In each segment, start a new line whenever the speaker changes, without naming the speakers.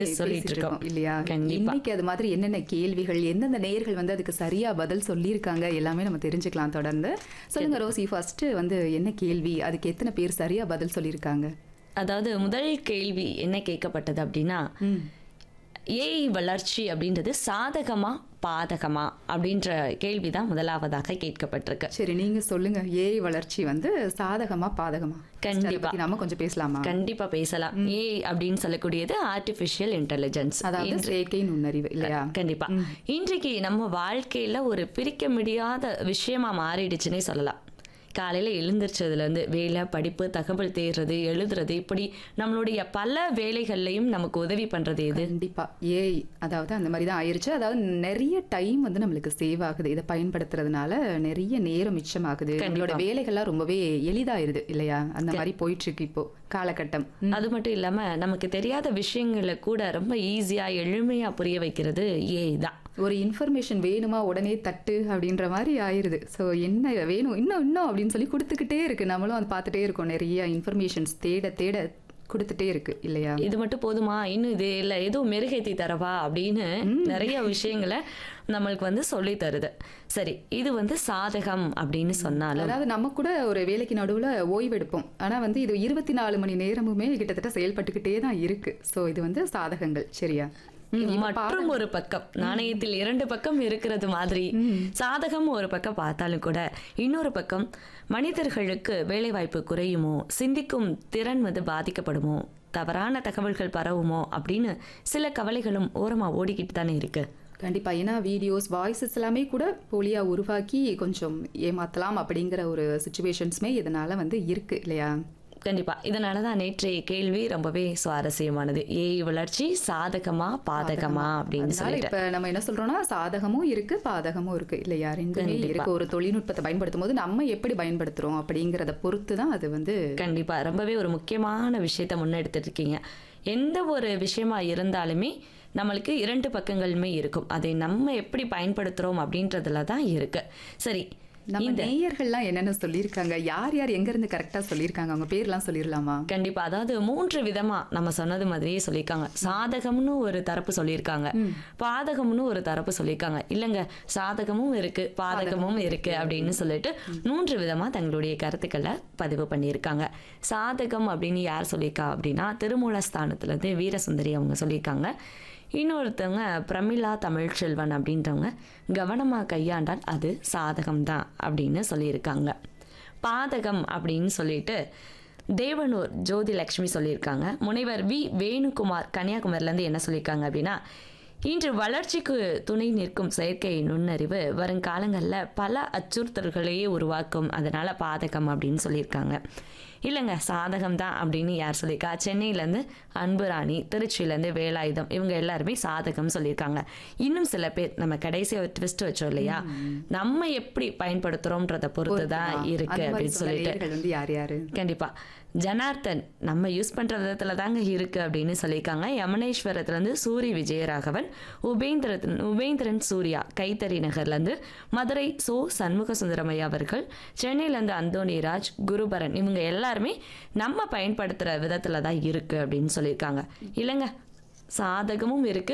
சொல்லிட்டு
பேசிட்டு
இருக்கோம்
இருக்கோம் இல்லையா
கண்டிப்பா
இன்னைக்கு அது மாதிரி என்னென்ன கேள்விகள் எந்தெந்த நேயர்கள் வந்து அதுக்கு சரியா பதில் சொல்லியிருக்காங்க எல்லாமே நம்ம தெரிஞ்சுக்கலாம் தொடர்ந்து சொல்லுங்க ரோசி ஃபர்ஸ்ட் வந்து என்ன கேள்வி அதுக்கு எத்தனை பேர் சரியா பதில் சொல்லியிருக்காங்க
அதாவது முதல் கேள்வி என்ன கேட்கப்பட்டது அப்படின்னா
ம்
ஏஐ வளர்ச்சி அப்படின்றது சாதகமா பாதகமா அப்படின்ற கேள்விதான் முதலாவதாக கேட்கப்பட்டிருக்கு
சரி நீங்க சொல்லுங்க ஏஐ வளர்ச்சி வந்து சாதகமா பாதகமா First அதை
கண்டிப்பா.
பத்தி நாம கொஞ்சம் பேசலாமா
கண்டிப்பா பேசலாம் ஏஐ அப்படின்னு சொல்லக்கூடியது ஆர்டிஃபிஷியல் இன்டெலிஜென்ஸ்
அதாவது செயற்கை நுண்ணறிவு இல்லையா
கண்டிப்பா இன்றைக்கு நம்ம வாழ்க்கையில ஒரு பிரிக்க முடியாத விஷயமா மாறிடுச்சுன்னே சொல்லலாம் காலையில எழுந்திரிச்சதுல இருந்து வேலை படிப்பு தகவல் தேடுறது எழுதுறது இப்படி நம்மளுடைய பல வேலைகள்லையும் நமக்கு உதவி பண்றது எது
கண்டிப்பா ஏஐ அதாவது அந்த மாதிரி தான் ஆயிருச்சு அதாவது நிறைய டைம் வந்து நம்மளுக்கு சேவ் ஆகுது இதை பயன்படுத்துறதுனால நிறைய நேரம் மிச்சமாகுது நம்மளோட வேலைகள்லாம் ரொம்பவே எளிதாயிருது இல்லையா அந்த மாதிரி போயிட்டு இருக்கு இப்போ காலகட்டம் ம்.
அது மட்டும் இல்லாம நமக்கு தெரியாத விஷயங்களை கூட ரொம்ப ஈஸியா எளிமையா புரிய வைக்கிறது ஏஐ தான்
ஒரு இன்ஃபர்மேஷன் வேணுமா உடனே தட்டு அப்படின்ற மாதிரி ஆயிருது ஸோ என்ன வேணும் இன்னும் இன்னும் அப்படின்னு சொல்லி கொடுத்துக்கிட்டே இருக்கு நம்மளும் அதை பார்த்துட்டே இருக்கோம் நிறைய இன்ஃபர்மேஷன்ஸ் தேட தேட கொடுத்துட்டே இருக்கு இல்லையா
இது மட்டும் போதுமா இன்னும் இது இல்லை எதுவும் மெருகேத்தி தரவா அப்படின்னு நிறைய விஷயங்களை நம்மளுக்கு வந்து சொல்லி தருது சரி இது வந்து சாதகம் அப்படின்னு சொன்னாலும்
அதாவது நம்ம கூட ஒரு வேலைக்கு நடுவுல ஓய்வு எடுப்போம் ஆனா வந்து இது இருபத்தி நாலு மணி நேரமுமே கிட்டத்தட்ட செயல்பட்டுக்கிட்டே தான் இருக்கு ஸோ இது வந்து சாதகங்கள் சரியா ம், இப்ப
மற்றும் ஒரு பக்கம் நாணயத்தில் இரண்டு பக்கம் இருக்கிறது மாதிரி சாதகம் ஒரு பக்கம் பார்த்தாலும் கூட இன்னொரு பக்கம் மனிதர்களுக்கு வேலைவாய்ப்பு குறையுமோ சிந்திக்கும் திறன் வந்து பாதிக்கப்படுமோ தவறான தகவல்கள் பரவுமோ அப்படின்னு சில கவலைகளும் ஓரமா ஓடிக்கிட்டு தானே இருக்கு
கண்டிப்பா ஏன்னா வீடியோஸ் வாய்ஸஸ் எல்லாமே கூட போலியா உருவாக்கி கொஞ்சம் ஏமாத்தலாம் அப்படிங்கிற ஒரு சுச்சுவேஷன்ஸுமே இதனால வந்து இருக்கு இல்லையா
கண்டிப்பா இதனால தான் நேற்றைய கேள்வி ரொம்பவே சுவாரஸ்யமானது ஏஐ வளர்ச்சி சாதகமா பாதகமா அப்படின்னு
அதனால
சொல்லிட்டு
இப்ப நம்ம என்ன சொல்றோம்னா சாதகமும் இருக்கு பாதகமும் இருக்கு இல்லையா ரெண்டுமே இருக்கு ஒரு தொழில்நுட்பத்தை பயன்படுத்தும் போது நம்ம எப்படி பயன்படுத்துறோம் அப்படிங்கறத பொறுத்து தான் அது வந்து
கண்டிப்பா ரொம்பவே ஒரு முக்கியமான விஷயத்த முன்னெடுத்துட்டு இருக்கீங்க எந்த ஒரு விஷயமா இருந்தாலுமே நம்மளுக்கு இரண்டு பக்கங்களுமே இருக்கும் அதை நம்ம எப்படி பயன்படுத்துறோம் அப்படின்றதுல தான் இருக்கு சரி
நம்ம நேயர்கள்லாம் என்னென்ன சொல்லியிருக்காங்க யார் யார் எங்க இருந்து கரெக்டா சொல்லியிருக்காங்க அவங்க பேர்லாம் சொல்லிடலாமா
கண்டிப்பா அதாவது மூன்று விதமா நம்ம சொன்னது மாதிரியே சொல்லியிருக்காங்க சாதகம்னு ஒரு தரப்பு சொல்லியிருக்காங்க பாதகம்னு ஒரு தரப்பு சொல்லியிருக்காங்க இல்லைங்க சாதகமும் இருக்கு பாதகமும் இருக்கு அப்படின்னு சொல்லிட்டு மூன்று விதமா தங்களுடைய கருத்துக்களை பதிவு பண்ணியிருக்காங்க சாதகம் அப்படின்னு யார் சொல்லியிருக்கா அப்படின்னா திருமூலஸ்தானத்துல இருந்து வீரசுந்தரி அவங்க சொல்லியிருக்காங்க இன்னொருத்தவங்க பிரமிளா தமிழ்ச்செல்வன் அப்படின்றவங்க கவனமாக கையாண்டால் அது சாதகம்தான் அப்படின்னு சொல்லியிருக்காங்க பாதகம் அப்படின்னு சொல்லிட்டு தேவனூர் ஜோதி லக்ஷ்மி சொல்லியிருக்காங்க முனைவர் வி வேணுகுமார் கன்னியாகுமரியிலேருந்து என்ன சொல்லியிருக்காங்க அப்படின்னா இன்று வளர்ச்சிக்கு துணை நிற்கும் செயற்கை நுண்ணறிவு வருங்காலங்களில் பல அச்சுறுத்தல்களையே உருவாக்கும் அதனால பாதகம் அப்படின்னு சொல்லியிருக்காங்க இல்லைங்க சாதகம் தான் அப்படின்னு யார் சொல்லியிருக்கா சென்னையிலேருந்து அன்புராணி திருச்சியிலேருந்து வேலாயுதம் இவங்க எல்லாருமே சாதகம் சொல்லியிருக்காங்க இன்னும் சில பேர் நம்ம கடைசியாக ஒரு ட்விஸ்ட் வச்சோம் இல்லையா நம்ம எப்படி பயன்படுத்துகிறோன்றத பொறுத்து தான் இருக்கு
அந்த மாதிரி
அப்படின்னு
சொன்ன
சொல்லிட்டு
நேயர்கள் வந்து யார் யாரு
கண்டிப்பா ஜனார்த்தன் நம்ம யூஸ் பண்ற விதத்துல தாங்க இருக்கு அப்படின்னு சொல்லியிருக்காங்க யமனேஸ்வரத்துல இருந்து சூரி விஜயராகவன் உபேந்திரன் உபேந்திரன் சூர்யா கைத்தறி நகர்ல இருந்து மதுரை சோ சண்முக சுந்தரமையா அவர்கள் சென்னையில இருந்து அந்தோணிராஜ் குருபரன் இவங்க எல்லாருமே நம்ம பயன்படுத்துற விதத்துல தான் இருக்கு அப்படின்னு சொல்லியிருக்காங்க இல்லைங்க சாதகமும் இருக்கு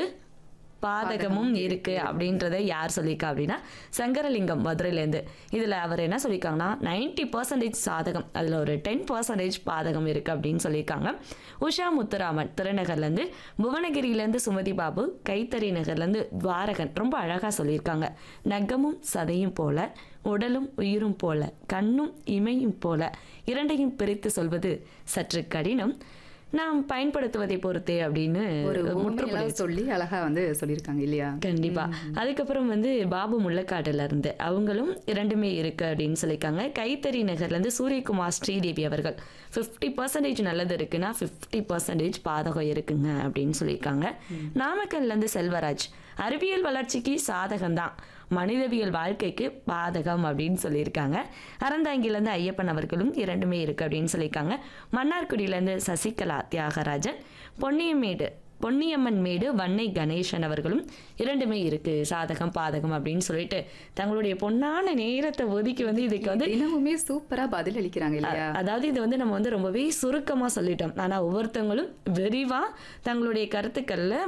பாதகமும் இருக்கு அப்படின்றத யார் சொல்லியிருக்கா அப்படின்னா சங்கரலிங்கம் மதுரையிலேருந்து இதில் அவர் என்ன சொல்லியிருக்காங்கன்னா நைன்டி பர்சன்டேஜ் சாதகம் அதில் ஒரு டென் பர்சன்டேஜ் பாதகம் இருக்கு அப்படின்னு சொல்லியிருக்காங்க உஷா முத்துராமன் திருநகர்லேருந்து புவனகிரியிலேருந்து சுமதி பாபு கைத்தறி நகர்லேருந்து துவாரகன் ரொம்ப அழகாக சொல்லியிருக்காங்க நகமும் சதையும் போல உடலும் உயிரும் போல கண்ணும் இமையும் போல இரண்டையும் பிரித்து சொல்வது சற்று கடினம் நாம் பயன்படுத்துவதை பொறுத்தே அப்படின்னு
ஒரு
முற்றுப்புள்ளி
உண்மையெல்லாம் சொல்லி அழகா வந்து சொல்லியிருக்காங்க இல்லையா
கண்டிப்பா அதுக்கப்புறம் வந்து பாபு முள்ளக்காடுல இருந்து அவங்களும் இரண்டுமே இருக்கு அப்படின்னு சொல்லியிருக்காங்க கைத்தறி நகர்ல இருந்து சூரியகுமார் ஸ்ரீதேவி அவர்கள் ஃபிஃப்டி பர்சன்டேஜ் நல்லது இருக்குன்னா ஃபிஃப்டி பர்சன்டேஜ் பாதகம் இருக்குங்க அப்படின்னு சொல்லியிருக்காங்க நாமக்கல்ல இருந்து செல்வராஜ் அறிவியல் வளர்ச்சிக்கு சாதகம் தான் மனிதவியல் வாழ்க்கைக்கு பாதகம் அப்படின்னு சொல்லியிருக்காங்க அறந்தாங்கிலேருந்து ஐயப்பன் அவர்களும் இரண்டுமே இருக்கு அப்படின்னு சொல்லியிருக்காங்க மன்னார்குடியிலேருந்து சசிகலா தியாகராஜன் பொன்னியமேடு பொன்னியம்மன் மேடு வன்னை கணேசன் அவர்களும் இரண்டுமே இருக்கு சாதகம் பாதகம் அப்படின்னு சொல்லிட்டு தங்களுடைய பொன்னான நேரத்தை ஒதுக்கி வந்து இதுக்கு வந்து
தினமுமே சூப்பரா பதில் அளிக்கிறாங்க இல்லையா
அதாவது இது வந்து நம்ம வந்து ரொம்பவே சுருக்கமா சொல்லிட்டோம் ஆனா ஒவ்வொருத்தவங்களும் விரிவா தங்களுடைய கருத்துக்கள்ல